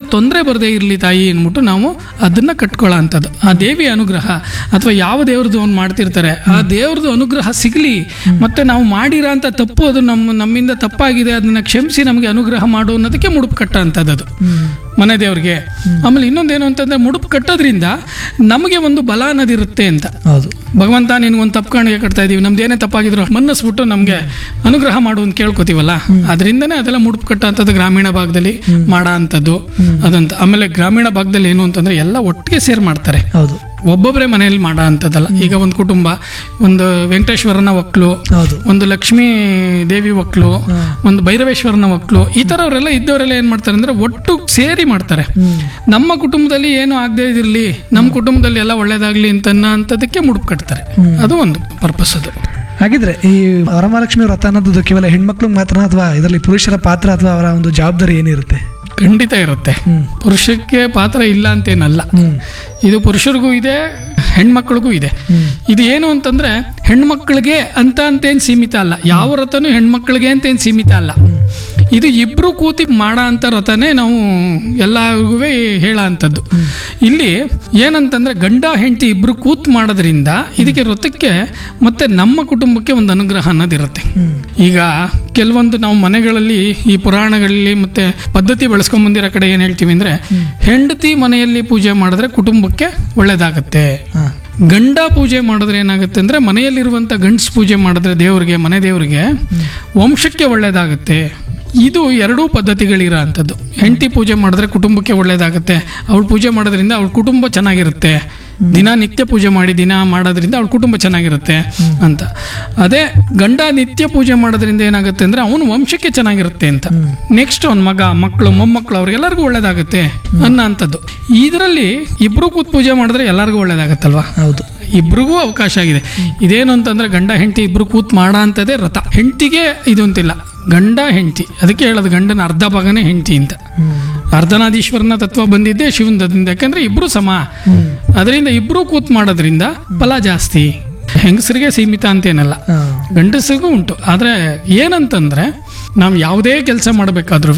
ತೊಂದರೆ ಬರದೇ ಇರಲಿ ತಾಯಿ ಅಂದ್ಬಿಟ್ಟು ನಾವು ಅದನ್ನ ಕಟ್ಕೊಳ್ಳೋ ಅಂಥದ್ದು ಆ ದೇವಿಯ ಅನುಗ್ರಹ ಅಥವಾ ಯಾವ ದೇವ್ರದ್ದು ಅವ್ನು ಮಾಡ್ತಿರ್ತಾರೆ ಆ ದೇವ್ರದ್ದು ಅನುಗ್ರಹ ಸಿಗಲಿ ಮತ್ತೆ ನಾವು ಮಾಡಿರೋ ಅಂತ ತಪ್ಪು ಅದು ನಮ್ಮ ನಮ್ಮಿಂದ ತಪ್ಪಾಗಿದೆ ಅದನ್ನ ಕ್ಷಮಿಸಿ ನಮಗೆ ಅನುಗ್ರಹ ಮಾಡು ಅನ್ನೋದಕ್ಕೆ ಮುಡುಪು ಕಟ್ಟ ಅಂಥದ್ದು ಅದು ಮನೆ ದೇವ್ರಿಗೆ ಆಮೇಲೆ ಇನ್ನೊಂದೇನು ಅಂತಂದ್ರೆ ಮುಡುಪು ಕಟ್ಟೋದ್ರಿಂದ ನಮಗೆ ಒಂದು ಬಲ ಅನ್ನೋದಿರುತ್ತೆ ಅಂತ ಹೌದು ಭಗವಂತ ನಿನ್ಗೊಂದು ತಪ್ಪು ಕಾಣಿಕೆ ಕಟ್ತಾ ಇದೀವಿ ನಮ್ದು ಏನೇ ತಪ್ಪಾಗಿದ್ರು ಮನ್ನಸ್ಬಿಟ್ಟು ನಮಗೆ ಅನುಗ್ರಹ ಮಾಡು ಅಂತ ಕೇಳ್ಕೊತೀವಲ್ಲ ಅದರಿಂದನೇ ಅದೆಲ್ಲ ಮುಡುಪು ಕಟ್ಟ ಅಂತದ್ದು ಗ್ರಾಮೀಣ ಭಾಗದಲ್ಲಿ ಮಾಡೋ ಅಂಥದ್ದು ಅದಂತ ಆಮೇಲೆ ಗ್ರಾಮೀಣ ಭಾಗದಲ್ಲಿ ಏನು ಅಂತಂದ್ರೆ ಎಲ್ಲ ಒಟ್ಟಿಗೆ ಸೇರ್ ಮಾಡ್ತಾರೆ ಹೌದು ಒಬ್ಬೊಬ್ಬರೇ ಮನೆಯಲ್ಲಿ ಮಾಡೋ ಅಂಥದ್ದಲ್ಲ ಈಗ ಒಂದು ಕುಟುಂಬ ಒಂದು ವೆಂಕಟೇಶ್ವರನ ಒಕ್ಕಲು ಹೌದು ಒಂದು ಲಕ್ಷ್ಮೀ ದೇವಿ ಒಕ್ಕಲು ಒಂದು ಭೈರವೇಶ್ವರನ ಒಕ್ಕಲು ಈ ಥರವರೆಲ್ಲ ಇದ್ದವರೆಲ್ಲ ಏನು ಮಾಡ್ತಾರೆ ಅಂದ್ರೆ ಒಟ್ಟು ಸೇರಿ ಮಾಡ್ತಾರೆ ನಮ್ಮ ಕುಟುಂಬದಲ್ಲಿ ಏನು ಆಗದೆ ಇದಿರಲಿ ನಮ್ಮ ಕುಟುಂಬದಲ್ಲಿ ಎಲ್ಲ ಒಳ್ಳೇದಾಗ್ಲಿ ಅಂತ ಅಂಥದಕ್ಕೆ ಮುಡುಪು ಕಟ್ತಾರೆ ಅದು ಒಂದು ಪರ್ಪಸ್ ಅದು ಹಾಗಿದ್ರೆ ಈ ವರಮಹಾಲಕ್ಷ್ಮಿ ವ್ರತ ಅನ್ನೋದು ಕೇವಲ ಹೆಣ್ಮಕ್ಳಿಗೆ ಮಾತ್ರ ಅಥವಾ ಇದರಲ್ಲಿ ಪುರುಷರ ಪಾತ್ರ ಅಥವಾ ಅವರ ಒಂದು ಜವಾಬ್ದಾರಿ ಏನಿರುತ್ತೆ ಖಂಡಿತ ಇರುತ್ತೆ ಹ್ಮ್. ಪುರುಷಕ್ಕೆ ಪಾತ್ರ ಇಲ್ಲ ಅಂತೇನಲ್ಲ ಹ್ಮ್ ಇದು ಪುರುಷರಿಗೂ ಇದೆ ಹೆಣ್ಮಕ್ಳಿಗೂ ಇದೆ ಇದು ಏನು ಅಂತಂದ್ರೆ ಹೆಣ್ಮಕ್ಳಿಗೆ ಅಂತ ಅಂತೇನು ಸೀಮಿತ ಅಲ್ಲ ಯಾವ ವ್ರತನೂ ಹೆಣ್ಮಕ್ಳಿಗೆ ಅಂತೇನು ಸೀಮಿತ ಅಲ್ಲ ಇದು ಇಬ್ರು ಕೂತಿ ಮಾಡೋ ಅಂತ ವ್ರತನೇ ನಾವು ಎಲ್ಲರಿಗೂ ಹೇಳ ಅಂಥದ್ದು ಇಲ್ಲಿ ಏನಂತಂದ್ರೆ ಗಂಡ ಹೆಂಡತಿ ಇಬ್ರು ಕೂತ್ ಮಾಡೋದ್ರಿಂದ ಇದಕ್ಕೆ ವ್ರತಕ್ಕೆ ಮತ್ತೆ ನಮ್ಮ ಕುಟುಂಬಕ್ಕೆ ಒಂದು ಅನುಗ್ರಹ ಅನ್ನೋದಿರುತ್ತೆ ಈಗ ಕೆಲವೊಂದು ನಾವು ಮನೆಗಳಲ್ಲಿ ಈ ಪುರಾಣಗಳಲ್ಲಿ ಮತ್ತೆ ಪದ್ಧತಿ ಬೆಳೆಸ್ಕೊಂಡ್ ಬಂದಿರೋ ಕಡೆ ಏನ್ ಹೇಳ್ತೀವಿ ಅಂದ್ರೆ ಹೆಂಡತಿ ಮನೆಯಲ್ಲಿ ಪೂಜೆ ಮಾಡಿದ್ರೆ ಕುಟುಂಬಕ್ಕೆ ಒಳ್ಳೇದಾಗತ್ತೆ ಹಾ ಗಂಡ ಪೂಜೆ ಮಾಡಿದ್ರೆ ಏನಾಗುತ್ತೆ ಅಂದ್ರೆ ಮನೆಯಲ್ಲಿರುವಂತ ಗಂಡಸ್ ಪೂಜೆ ಮಾಡಿದ್ರೆ ದೇವ್ರಿಗೆ ಮನೆ ದೇವ್ರಿಗೆ ವಂಶಕ್ಕೆ ಒಳ್ಳೇದಾಗುತ್ತೆ ಇದು ಎರಡೂ ಪದ್ಧತಿಗಳಿರೋ ಅಂಥದ್ದು ಹೆಂಡತಿ ಪೂಜೆ ಮಾಡಿದ್ರೆ ಕುಟುಂಬಕ್ಕೆ ಒಳ್ಳೇದಾಗುತ್ತೆ ಅವಳು ಪೂಜೆ ಮಾಡೋದ್ರಿಂದ ಅವಳ ಕುಟುಂಬ ಚೆನ್ನಾಗಿರುತ್ತೆ ದಿನ ನಿತ್ಯ ಪೂಜೆ ಮಾಡಿ ದಿನ ಮಾಡೋದ್ರಿಂದ ಅವಳ ಕುಟುಂಬ ಚೆನ್ನಾಗಿರುತ್ತೆ ಅಂತ ಅದೇ ಗಂಡ ನಿತ್ಯ ಪೂಜೆ ಮಾಡೋದ್ರಿಂದ ಏನಾಗುತ್ತೆ ಅಂದ್ರೆ ಅವನು ವಂಶಕ್ಕೆ ಚೆನ್ನಾಗಿರುತ್ತೆ ಅಂತ ನೆಕ್ಸ್ಟ್ ಅವನ ಮಗ ಮಕ್ಕಳು ಮೊಮ್ಮಕ್ಕಳು ಅವ್ರಿಗೆಲ್ಲರಿಗೂ ಒಳ್ಳೇದಾಗುತ್ತೆ ಅನ್ನೋ ಅಂಥದ್ದು ಇದರಲ್ಲಿ ಇಬ್ರು ಕೂತ್ ಪೂಜೆ ಮಾಡಿದ್ರೆ ಎಲ್ಲರಿಗೂ ಒಳ್ಳೇದಾಗತ್ತಲ್ವಾ ಹೌದು ಇಬ್ರಿಗೂ ಅವಕಾಶ ಆಗಿದೆ ಇದೇನು ಅಂತಂದ್ರೆ ಗಂಡ ಹೆಂಡತಿ ಇಬ್ರು ಕೂತ್ ಮಾಡೋ ಅಂಥದ್ದೇ ರಥ ಹೆಂಡತಿಗೆ ಇದು ಅಂತಿಲ್ಲ ಗಂಡ ಹೆಂಡತಿ ಅದಕ್ಕೆ ಹೇಳೋದು ಗಂಡನ ಅರ್ಧ ಭಾಗನೇ ಹೆಂಡತಿ ಅಂತ ಅರ್ಧನಾದೀಶ್ವರನ ತತ್ವ ಬಂದಿದ್ದೇ ಶಿವನದಿಂದ ಯಾಕಂದ್ರೆ ಇಬ್ರು ಸಮ ಅದರಿಂದ ಇಬ್ರು ಕೂತ್ ಮಾಡೋದ್ರಿಂದ ಫಲ ಜಾಸ್ತಿ ಹೆಂಗಸರಿಗೆ ಸೀಮಿತ ಅಂತೇನಲ್ಲ ಹಾ ಗಂಡಸರಿಗೂ ಉಂಟು ಆದರೆ ಏನಂತಂದ್ರೆ ನಾವು ಯಾವುದೇ ಕೆಲಸ ಮಾಡಬೇಕಾದ್ರೂ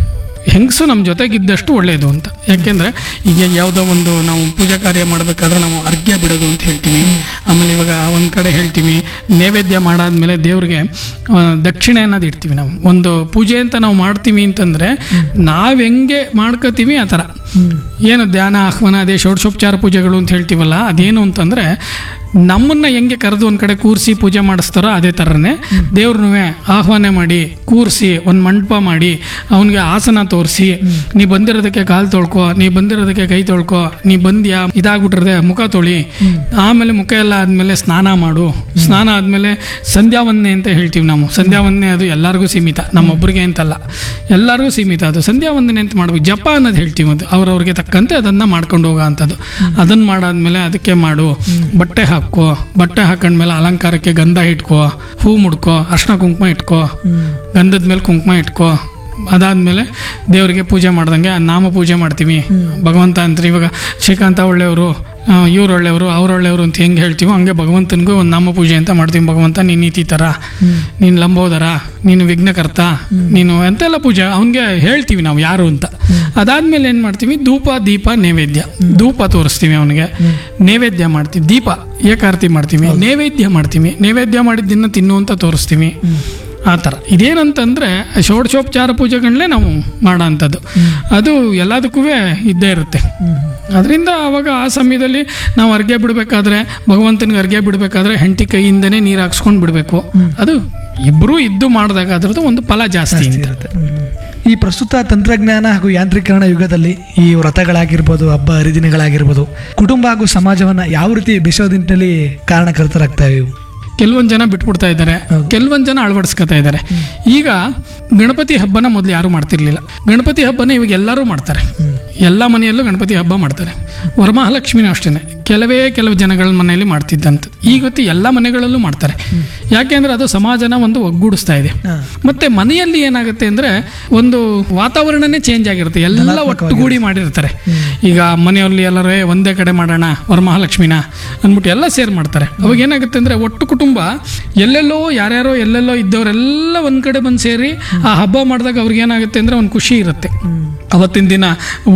ಹೆಂಗಸು ನಮ್ಮ ಜೊತೆಗಿದ್ದಷ್ಟು ಒಳ್ಳೆಯದು ಅಂತ ಯಾಕೆಂದ್ರೆ ಈಗ ಯಾವುದೋ ಒಂದು ನಾವು ಪೂಜಾ ಕಾರ್ಯ ಮಾಡಬೇಕಾದ್ರೆ ನಾವು ಅರ್ಘ್ಯ ಬಿಡೋದು ಅಂತ ಹೇಳ್ತೀವಿ ಆಮೇಲೆ ಇವಾಗ ಒಂದು ಕಡೆ ಹೇಳ್ತೀವಿ ನೈವೇದ್ಯ ಮಾಡಾದ್ಮೇಲೆ ದೇವ್ರಿಗೆ ಆ, ದಕ್ಷಿಣೆ ಅನ್ನೋದು ಇಡ್ತೀವಿ ನಾವು ಒಂದು ಪೂಜೆ ಅಂತ ನಾವು ಮಾಡ್ತೀವಿ ಅಂತಂದ್ರೆ ನಾವು ಹೆಂಗೆ ಮಾಡ್ಕೋತೀವಿ ಆ ಥರ ಏನು ಧ್ಯಾನ ಆಹ್ವಾನ ಅದೇ ಷೋಡಶೋಪಚಾರ ಪೂಜೆಗಳು ಅಂತ ಹೇಳ್ತೀವಲ್ಲ ಅದೇನು ಅಂತಂದ್ರೆ ನಮ್ಮನ್ನ ಹೆಂಗೆ ಕರೆದು ಒಂದ್ ಕಡೆ ಕೂರಿಸಿ ಪೂಜೆ ಮಾಡಿಸ್ತಾರೋ ಅದೇ ಥರನೇ ದೇವ್ರನ್ನೂ ಆಹ್ವಾನ ಮಾಡಿ ಕೂರಿಸಿ ಒಂದು ಮಂಟಪ ಮಾಡಿ ಅವನಿಗೆ ಆಸನ ತೋರಿಸಿ ನೀ ಬಂದಿರೋದಕ್ಕೆ ಕಾಲು ತೊಳ್ಕೊ ನೀ ಬಂದಿರೋದಕ್ಕೆ ಕೈ ತೊಳ್ಕೊ ನೀ ಬಂದ್ಯಾ ಇದಾಗ್ಬಿಟ್ಟಿರದೆ ಮುಖ ತೊಳಿ ಆಮೇಲೆ ಮುಖ ಎಲ್ಲ ಆದ್ಮೇಲೆ ಸ್ನಾನ ಮಾಡು ಸ್ನಾನ ಆದ್ಮೇಲೆ ಸಂಧ್ಯಾ ವಂದನೆ ಅಂತ ಹೇಳ್ತೀವಿ ನಾವು ಸಂಧ್ಯಾ ವಂದನೆ ಅದು ಎಲ್ಲರಿಗೂ ಸೀಮಿತ ನಮ್ಮೊಬ್ಬರಿಗೆ ಅಂತಲ್ಲ ಎಲ್ಲರಿಗೂ ಸೀಮಿತ ಅದು ಸಂಧ್ಯಾ ವಂದನೆ ಅಂತ ಮಾಡ್ಬೇಕು ಜಪ ಅನ್ನೋದು ಹೇಳ್ತೀವಿ ಅದು ಅವ್ರವ್ರಿಗೆ ತಕ್ಕಂತೆ ಅದನ್ನ ಮಾಡ್ಕೊಂಡು ಹೋಗೋ ಅಂಥದ್ದು ಅದನ್ನ ಮಾಡಾದ್ಮೇಲೆ ಅದಕ್ಕೆ ಮಾಡು ಬಟ್ಟೆ ಹಾಕೋ ಬಟ್ಟೆ ಹಾಕೊಂಡ್ಮೇಲೆ ಅಲಂಕಾರಕ್ಕೆ ಗಂಧ ಇಟ್ಕೋ ಹೂ ಮುಡ್ಕೋ ಅರ್ಶಿನ ಕುಂಕುಮ ಇಟ್ಕೋ ಗಂಧದ ಮೇಲೆ ಕುಂಕುಮ ಇಟ್ಕೋ ಅದಾದ್ಮೇಲೆ ದೇವರಿಗೆ ಪೂಜೆ ಮಾಡ್ದಂಗೆ ನಾಮ ಪೂಜೆ ಮಾಡ್ತೀವಿ ಭಗವಂತ ಅಂತ ಇವಾಗ ಶ್ರೀಕಾಂತ ಒಳ್ಳೆಯವರು ಇವ್ರು ಒಳ್ಳೆಯವರು ಅವ್ರು ಒಳ್ಳೆಯವರು ಅಂತ ಹೆಂಗೆ ಹೇಳ್ತೀವೋ ಹಂಗೆ ಭಗವಂತನಿಗೂ ಒಂದು ನಾಮ ಪೂಜೆ ಅಂತ ಮಾಡ್ತೀವಿ ಭಗವಂತ ನೀನು ನೀತಿ ಥರ ನೀನು ಲಂಬೋದರ ನೀನು ವಿಘ್ನಕರ್ತ ನೀನು ಅಂತೆಲ್ಲ ಪೂಜೆ ಅವನಿಗೆ ಹೇಳ್ತೀವಿ ನಾವು ಯಾರು ಅಂತ ಅದಾದ್ಮೇಲೆ ಏನು ಮಾಡ್ತೀವಿ ಧೂಪ ದೀಪ ನೈವೇದ್ಯ ಧೂಪ ತೋರಿಸ್ತೀವಿ ಅವನಿಗೆ ನೈವೇದ್ಯ ಮಾಡ್ತೀವಿ ದೀಪ ಏಕಾರತಿ ಮಾಡ್ತೀವಿ ನೈವೇದ್ಯ ಮಾಡ್ತೀವಿ ನೈವೇದ್ಯ ಮಾಡಿದ್ದನ್ನ ತಿನ್ನು ಅಂತ ತೋರಿಸ್ತೀವಿ ಆ ಥರ ಇದೇನಂತಂದ್ರೆ ಷೋಡಶೋಪಚಾರ ಪೂಜೆಗಳನ್ನೇ ನಾವು ಮಾಡೋ ಅಂಥದ್ದು ಅದು ಎಲ್ಲದಕ್ಕೂ ಇದ್ದೇ ಇರುತ್ತೆ ಅದರಿಂದ ಅವಾಗ ಆ ಸಮಯದಲ್ಲಿ ನಾವು ಅರ್ಗೆ ಬಿಡಬೇಕಾದ್ರೆ ಭಗವಂತನಿಗೆ ಅರ್ಗೆ ಬಿಡಬೇಕಾದ್ರೆ ಹೆಂಡತಿ ಕೈಯಿಂದನೇ ನೀರು ಹಾಕ್ಸ್ಕೊಂಡು ಬಿಡಬೇಕು ಅದು ಇಬ್ಬರೂ ಇದ್ದು ಮಾಡಿದಾಗ ಅದ್ರದ್ದು ಒಂದು ಫಲ ಜಾಸ್ತಿ ಅಂತ ಇರುತ್ತೆ ಈ ಪ್ರಸ್ತುತ ತಂತ್ರಜ್ಞಾನ ಹಾಗೂ ಯಾಂತ್ರೀಕರಣ ಯುಗದಲ್ಲಿ ಈ ವ್ರತಗಳಾಗಿರ್ಬೋದು ಹಬ್ಬ ಹರಿದಿನಗಳಾಗಿರ್ಬೋದು ಕುಟುಂಬ ಹಾಗೂ ಸಮಾಜವನ್ನ ಯಾವ ರೀತಿ ಬೆಸೋ ನಿಟ್ಟಿನಲ್ಲಿ ಕಾರಣಕರ್ತರಾಗ್ತವೆ ಇವು ಕೆಲವೊಂದು ಜನ ಬಿಟ್ಬಿಡ್ತಾ ಇದ್ದಾರೆ ಕೆಲವೊಂದು ಜನ ಅಳವಡಿಸ್ಕೊತಾ ಇದ್ದಾರೆ ಈಗ ಗಣಪತಿ ಹಬ್ಬನ ಮೊದಲು ಯಾರು ಮಾಡ್ತಿರ್ಲಿಲ್ಲ ಗಣಪತಿ ಹಬ್ಬನ ಇವಾಗ ಎಲ್ಲರೂ ಮಾಡ್ತಾರೆ ಎಲ್ಲ ಮನೆಯಲ್ಲೂ ಗಣಪತಿ ಹಬ್ಬ ಮಾಡ್ತಾರೆ ವರಮಹಾಲಕ್ಷ್ಮಿನೂ ಅಷ್ಟೇ ಕೆಲವೇ ಕೆಲವು ಜನಗಳ ಮನೆಯಲ್ಲಿ ಮಾಡ್ತಿದ್ದಂತ ಈಗೊತ್ತು ಎಲ್ಲ ಮನೆಗಳಲ್ಲೂ ಮಾಡ್ತಾರೆ ಯಾಕೆಂದ್ರೆ ಅದು ಸಮಾಜನ ಒಂದು ಒಗ್ಗೂಡಿಸ್ತಾ ಇದೆ ಹಾ. ಮತ್ತೆ ಮನೆಯಲ್ಲಿ ಏನಾಗುತ್ತೆ ಅಂದ್ರೆ ಒಂದು ವಾತಾವರಣನೇ ಚೇಂಜ್ ಆಗಿರುತ್ತೆ ಎಲ್ಲ ಒಟ್ಟುಗೂಡಿ ಮಾಡಿರ್ತಾರೆ ಈಗ ಮನೆಯಲ್ಲಿ ಎಲ್ಲರೂ "ಏ, ಒಂದೇ ಕಡೆ ಮಾಡೋಣ ವರಮಹಾಲಕ್ಷ್ಮಿನ ಅಂದ್ಬಿಟ್ಟು ಎಲ್ಲ ಸೇರ್ ಮಾಡ್ತಾರೆ ಅವಾಗ ಏನಾಗುತ್ತೆ ಅಂದ್ರೆ ಒಟ್ಟು ಕುಟುಂಬ ಎಲ್ಲೆಲ್ಲೋ ಯಾರ್ಯಾರೋ ಎಲ್ಲೆಲ್ಲೋ ಇದ್ದವರೆಲ್ಲ ಒಂದ್ ಕಡೆ ಬಂದು ಸೇರಿ ಆ ಹಬ್ಬ ಮಾಡಿದಾಗ ಅವ್ರಿಗೆ ಏನಾಗುತ್ತೆ ಅಂದ್ರೆ ಒಂದು ಖುಷಿ ಇರುತ್ತೆ ಅವತ್ತಿನ ದಿನ